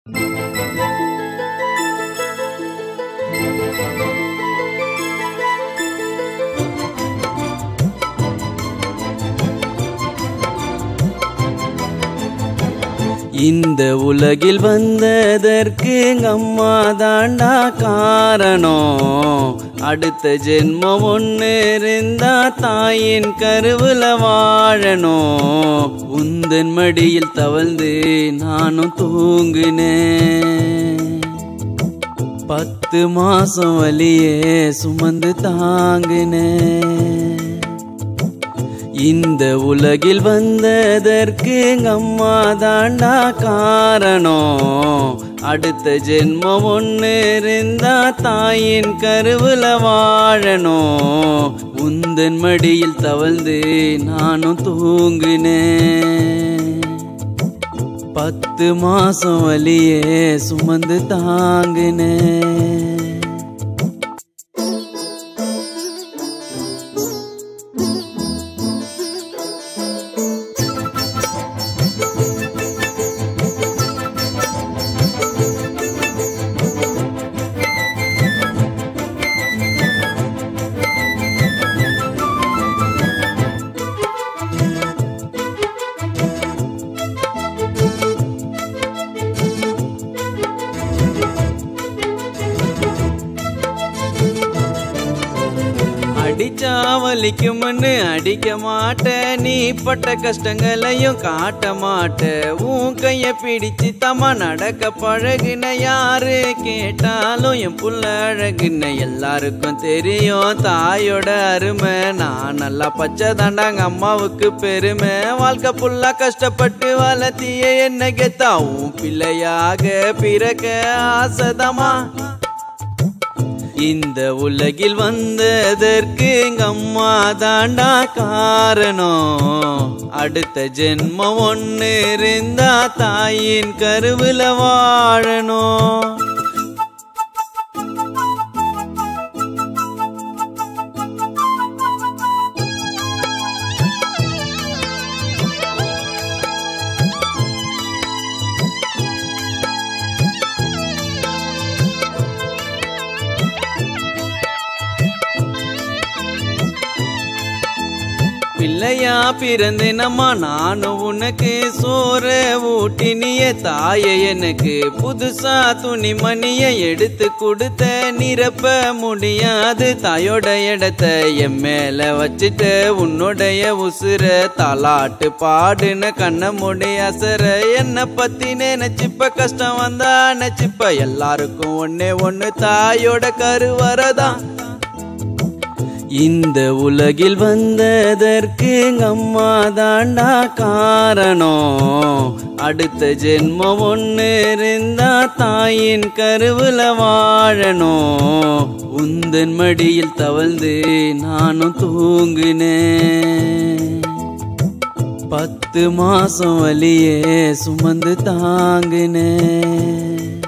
இந்த உலகில் வந்ததற்கு அம்மா தாண்டா காரணம் அடுத்த ஜென்மம் ஒன்று இருந்தா தாயின் கருவுல வாழணும் உந்தன் மடியில் தவழ்ந்து நானும் தூங்குனேன் பத்து மாசம் வலியே சுமந்து தாங்குனேன் இந்த உலகில் வந்ததற்கு அம்மா தாண்டா காரணம் அடுத்த ஜென்மம் ஒன்று இருந்தா தாயின் கருவுல வாழணும் உந்தன் மடியில் தவழ்ந்து நானும் தூங்குனேன் பத்து மாசம் வலியே சுமந்து தாங்குனேன் அடிச்சா வலிக்கும்னு அடிக்க மாட்ட நீ பட்ட கஷ்டங்களையும் காட்ட மாட்ட உன் கைய பிடிச்சு தம்மா நடக்க பழகுன யாரு கேட்டாலும் என் புள்ள அழகுன எல்லாருக்கும் தெரியும் தாயோட அருமை நான் நல்லா பச்சை தாண்டாங்க அம்மாவுக்கு பெருமை வாழ்க்கை புல்லா கஷ்டப்பட்டு வளர்த்திய என்ன கெத்தா உன் பிள்ளையாக பிறக்க ஆசைதமா இந்த உலகில் வந்ததற்கு எங்க அம்மா தாண்டா காரணம் அடுத்த ஜென்மம் ஒன்று இருந்தா தாயின் கருவுல வாழணும் பிள்ளையா பிறந்தேனம்மா நானும் உனக்கு சோற ஊட்டினிய தாய எனக்கு புதுசா துணிமணிய எடுத்து கொடுத்த நிரப்ப முடியாது தாயோட இடத்த என் மேல வச்சுட்ட உன்னுடைய உசுர தாலாட்டு பாடுன கண்ண முடி அசர என்ன பத்தி நினைச்சிப்ப கஷ்டம் வந்தா நினைச்சிப்ப எல்லாருக்கும் ஒன்னே ஒண்ணு தாயோட கருவறதான் இந்த உலகில் வந்ததற்கு அம்மா தாண்டா காரணம் அடுத்த ஜென்மம் ஒன்று இருந்தா தாயின் கருவுல வாழணும் உந்தன் மடியில் தவழ்ந்து நானும் தூங்குனேன் பத்து மாசம் வலியே சுமந்து தாங்குனேன்